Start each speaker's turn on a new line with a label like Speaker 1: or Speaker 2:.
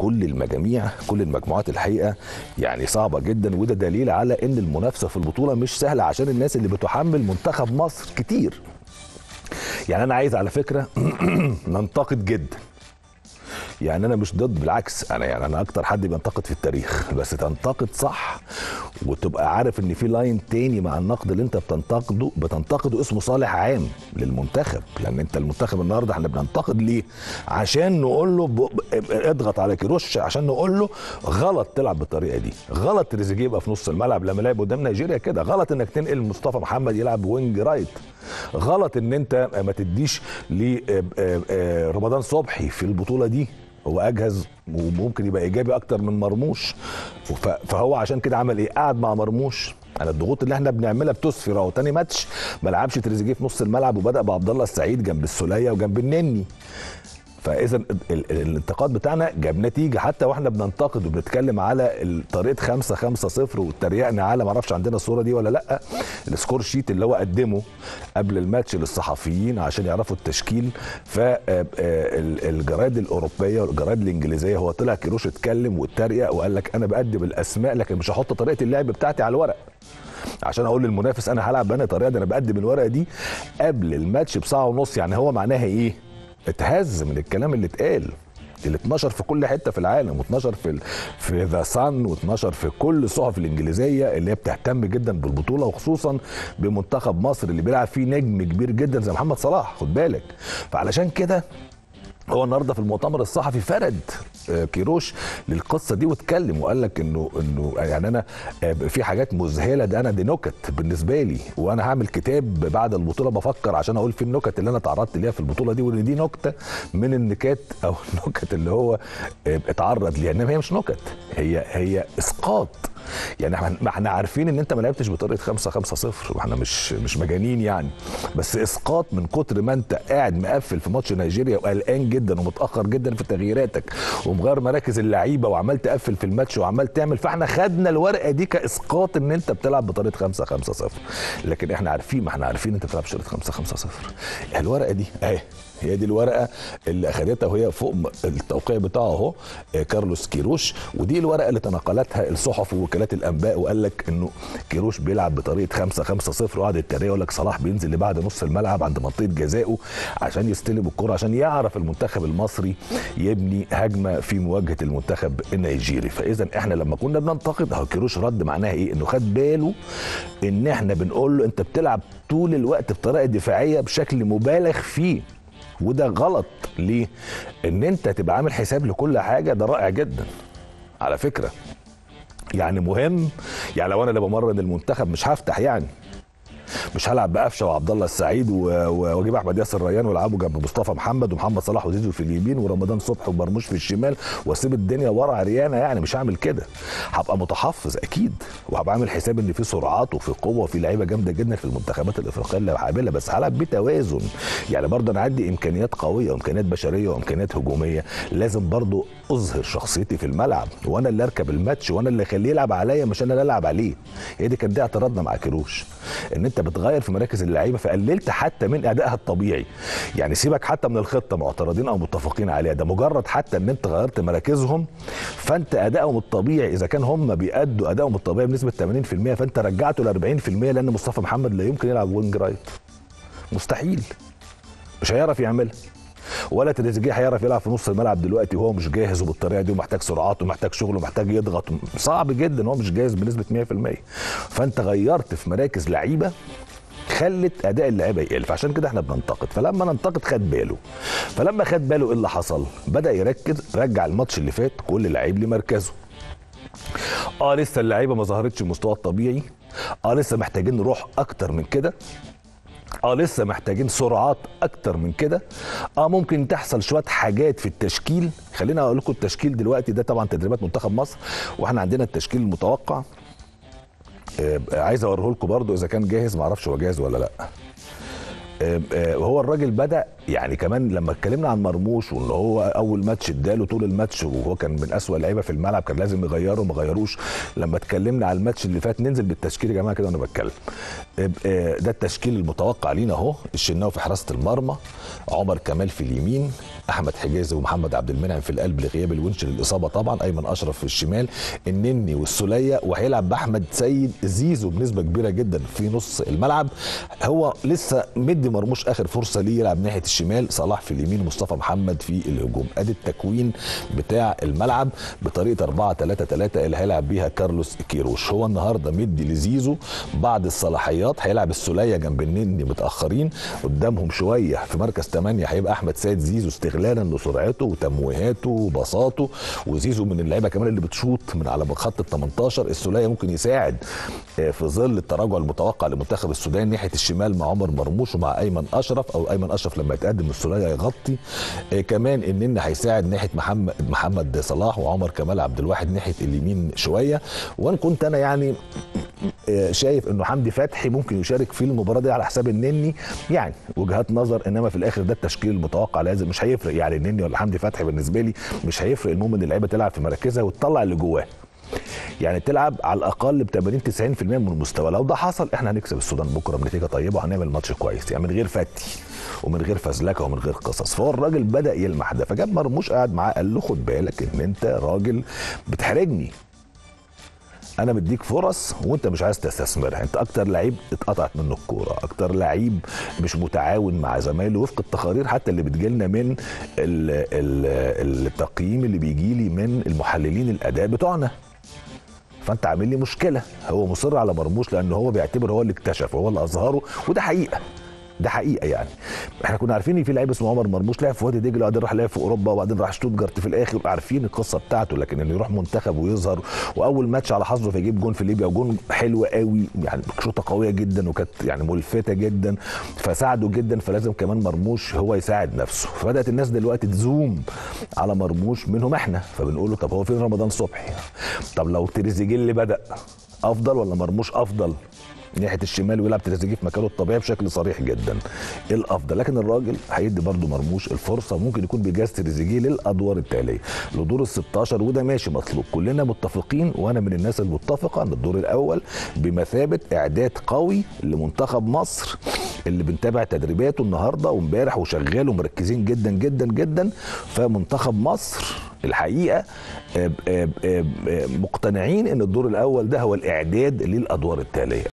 Speaker 1: كل المجاميع كل المجموعات الحقيقه يعني صعبه جدا وده دليل على ان المنافسه في البطوله مش سهله عشان الناس اللي بتحمل منتخب مصر كتير يعني انا عايز على فكره ننتقد جدا يعني انا مش ضد بالعكس انا يعني انا اكتر حد بينتقد في التاريخ بس تنتقد صح وتبقى عارف ان في لاين تاني مع النقد اللي انت بتنتقده بتنتقده اسمه صالح عام للمنتخب لان انت المنتخب النهارده احنا بننتقد ليه عشان نقول له ب... ب... اضغط على كيروش عشان نقول له غلط تلعب بالطريقه دي غلط تريزيجيه يبقى في نص الملعب لما لعب قدام نيجيريا كده غلط انك تنقل مصطفى محمد يلعب وينج رايت غلط ان انت ما تديش لرمضان صبحي في البطوله دي هو اجهز وممكن يبقى ايجابي اكتر من مرموش فهو عشان كده عمل ايه قعد مع مرموش انا الضغوط اللي احنا بنعملها بتسفر اهو تاني ماتش ما لعبش تريزيجيه في نص الملعب وبدا بعبد الله السعيد جنب السوليه وجنب النني فاذا الانتقاد بتاعنا جاب نتيجه حتى واحنا بننتقد وبنتكلم على طريقه 5 5 0 واتريقنا على ما اعرفش عندنا الصوره دي ولا لا السكور شيت اللي هو قدمه قبل الماتش للصحفيين عشان يعرفوا التشكيل فالجرايد الاوروبيه والجرايد الانجليزيه هو طلع كيروش اتكلم واتريق وقال لك انا بقدم الاسماء لكن مش هحط طريقه اللعب بتاعتي على الورق عشان اقول للمنافس انا هلعب بأنا طريقه ده انا بقدم الورقه دي قبل الماتش بساعه ونص يعني هو معناها ايه اتهز من الكلام اللي اتقال اللي اتنشر في كل حته في العالم واتنشر في في ذا سان واتنشر في كل الصحف الانجليزيه اللي هي بتهتم جدا بالبطوله وخصوصا بمنتخب مصر اللي بيلعب فيه نجم كبير جدا زي محمد صلاح خد بالك فعلشان كده هو النهارده في المؤتمر الصحفي فرد كيروش للقصه دي واتكلم وقال لك انه انه يعني انا في حاجات مذهله ده انا دي نكت بالنسبه لي وانا هعمل كتاب بعد البطوله بفكر عشان اقول في النكت اللي انا تعرضت ليها في البطوله دي وان دي نكته من النكات او النكت اللي هو اتعرض ليها انما هي مش نكت هي هي اسقاط يعني احنا احنا عارفين ان انت ما لعبتش بطريقه 5 5 0 واحنا مش مش مجانين يعني بس اسقاط من كتر ما انت قاعد مقفل في ماتش نيجيريا وقلقان جدا ومتاخر جدا في تغييراتك ومغير مراكز اللعيبه وعمال تقفل في الماتش وعمال تعمل فاحنا خدنا الورقه دي كاسقاط ان انت بتلعب بطريقه 5 5 0 لكن احنا عارفين ما احنا عارفين انت بتلعب بطريقه 5 5 0 الورقه دي اهي هي دي الورقه اللي اخدتها وهي فوق التوقيع بتاعه اهو كارلوس كيروش ودي الورقه اللي تناقلتها الصحف ووكالات الانباء وقال لك انه كيروش بيلعب بطريقه 5 5 0 وقعد التريقه يقول لك صلاح بينزل لبعد نص الملعب عند منطقه جزائه عشان يستلم الكره عشان يعرف المنتخب المصري يبني هجمه في مواجهه المنتخب النيجيري فاذا احنا لما كنا بننتقد اهو كيروش رد معناها ايه انه خد باله ان احنا بنقول له انت بتلعب طول الوقت بطريقه دفاعيه بشكل مبالغ فيه وده غلط ليه؟ ان انت تبقى عامل حساب لكل حاجه ده رائع جدا على فكره يعني مهم يعني لو انا اللي بمرن المنتخب مش هفتح يعني مش هلعب بقفشه وعبد الله السعيد واجيب احمد ياسر ريان والعبه جنب مصطفى محمد ومحمد صلاح وزيزو في اليمين ورمضان صبحي ومرموش في الشمال واسيب الدنيا ورا عريانه يعني مش هعمل كده هبقى متحفظ اكيد وهبقى عامل حساب ان في سرعات وفي قوه وفي لعيبه جامده جدا في المنتخبات الافريقيه اللي هقابلها بس هلعب بتوازن يعني برضه انا عندي امكانيات قويه وامكانيات بشريه وامكانيات هجوميه لازم برضه اظهر شخصيتي في الملعب وانا اللي اركب الماتش وانا اللي اخليه يلعب عليا مش انا اللي العب عليه هي دي كانت دي اعتراضنا مع كيروش ان انت بتغير في مراكز اللعيبه فقللت حتى من ادائها الطبيعي يعني سيبك حتى من الخطه معترضين او متفقين عليها ده مجرد حتى ان انت غيرت مراكزهم فانت ادائهم الطبيعي اذا كان هم بيأدوا ادائهم الطبيعي بنسبه 80% فانت رجعته ل 40% لان مصطفى محمد لا يمكن يلعب وينج رايت مستحيل مش هيعرف يعملها ولا تريزيجيه هيعرف يلعب في نص الملعب دلوقتي وهو مش جاهز وبالطريقه دي ومحتاج سرعات ومحتاج شغل ومحتاج يضغط صعب جدا هو مش جاهز بنسبه 100% فانت غيرت في مراكز لعيبه خلت اداء اللعيبه يقل فعشان كده احنا بننتقد فلما ننتقد خد باله فلما خد باله ايه اللي حصل بدا يركز رجع الماتش اللي فات كل لعيب لمركزه اه لسه اللعيبه ما ظهرتش المستوى الطبيعي اه لسه محتاجين نروح اكتر من كده اه لسه محتاجين سرعات اكتر من كده اه ممكن تحصل شويه حاجات في التشكيل خلينا اقول لكم التشكيل دلوقتي ده طبعا تدريبات منتخب مصر واحنا عندنا التشكيل المتوقع آه عايز اوريه لكم برده اذا كان جاهز ما اعرفش هو جاهز ولا لا هو الراجل بدا يعني كمان لما اتكلمنا عن مرموش وان هو اول ماتش اداله طول الماتش وهو كان من اسوأ اللعيبه في الملعب كان لازم يغيره وما غيروش لما اتكلمنا على الماتش اللي فات ننزل بالتشكيل يا جماعه كده وانا بتكلم ده التشكيل المتوقع لينا اهو الشناوي في حراسه المرمى عمر كمال في اليمين احمد حجازي ومحمد عبد المنعم في القلب لغياب الونش للاصابه طبعا ايمن اشرف في الشمال النني والسوليه وهيلعب باحمد سيد زيزو بنسبه كبيره جدا في نص الملعب هو لسه مدي مرموش اخر فرصه ليه يلعب ناحيه الشمال صلاح في اليمين مصطفى محمد في الهجوم ادي التكوين بتاع الملعب بطريقه 4 3 3 اللي هيلعب بيها كارلوس كيروش هو النهارده مدي لزيزو بعض الصلاحيات هيلعب السوليه جنب النني متاخرين قدامهم شويه في مركز 8 هيبقى احمد سيد زيزو استغلالا لسرعته وتمويهاته وبساطه وزيزو من اللعيبه كمان اللي بتشوط من على خط ال 18 السوليه ممكن يساعد في ظل التراجع المتوقع لمنتخب السودان ناحيه الشمال مع عمر مرموش ومع ايمن اشرف او ايمن اشرف لما يتقدم السوليه يغطي كمان النني هيساعد ناحيه محمد محمد صلاح وعمر كمال عبد الواحد ناحيه اليمين شويه وان كنت انا يعني شايف انه حمدي فتحي ممكن يشارك في المباراه دي على حساب النني يعني وجهات نظر انما في الاخر ده التشكيل المتوقع لازم مش هيفرق يعني النني ولا حمدي فتحي بالنسبه لي مش هيفرق المهم ان اللعيبه تلعب في مراكزها وتطلع اللي جواها يعني تلعب على الاقل ب 80 90% من المستوى لو ده حصل احنا هنكسب السودان بكره بنتيجه طيبه وهنعمل ماتش كويس يعني من غير فتي ومن غير فزلكه ومن غير قصص فهو الراجل بدا يلمح ده فجاب مرموش قاعد معاه قال له خد بالك ان انت راجل بتحرجني انا مديك فرص وانت مش عايز تستثمرها انت اكتر لعيب اتقطعت منه الكوره اكتر لعيب مش متعاون مع زمايله وفق التقارير حتى اللي بتجيلنا من ال ال التقييم اللي بيجي لي من المحللين الاداء بتوعنا فانت عامل لي مشكله هو مصر على مرموش لان هو بيعتبر هو اللي اكتشف هو اللي اظهره وده حقيقه ده حقيقه يعني احنا كنا عارفين ان في لعيب اسمه عمر مرموش لعب في وادي دجله وبعدين راح لعب في اوروبا وبعدين راح شتوتجارت في الاخر عارفين القصه بتاعته لكن انه يروح منتخب ويظهر واول ماتش على حظه فيجيب جون في ليبيا وجون حلو قوي يعني شوطه قويه جدا وكانت يعني ملفته جدا فساعده جدا فلازم كمان مرموش هو يساعد نفسه فبدات الناس دلوقتي تزوم على مرموش منهم احنا فبنقول له طب هو فين رمضان صبحي طب لو تريزيجيه اللي بدا افضل ولا مرموش افضل ناحيه الشمال ويلعب تريزيجيه في مكانه الطبيعي بشكل صريح جدا ايه الافضل لكن الراجل هيدي برده مرموش الفرصه ممكن يكون بيجهز تريزيجيه للادوار التاليه لدور ال 16 وده ماشي مطلوب كلنا متفقين وانا من الناس المتفقه ان الدور الاول بمثابه اعداد قوي لمنتخب مصر اللي بنتابع تدريباته النهارده وامبارح وشغال ومركزين جدا جدا جدا فمنتخب مصر الحقيقه مقتنعين ان الدور الاول ده هو الاعداد للادوار التاليه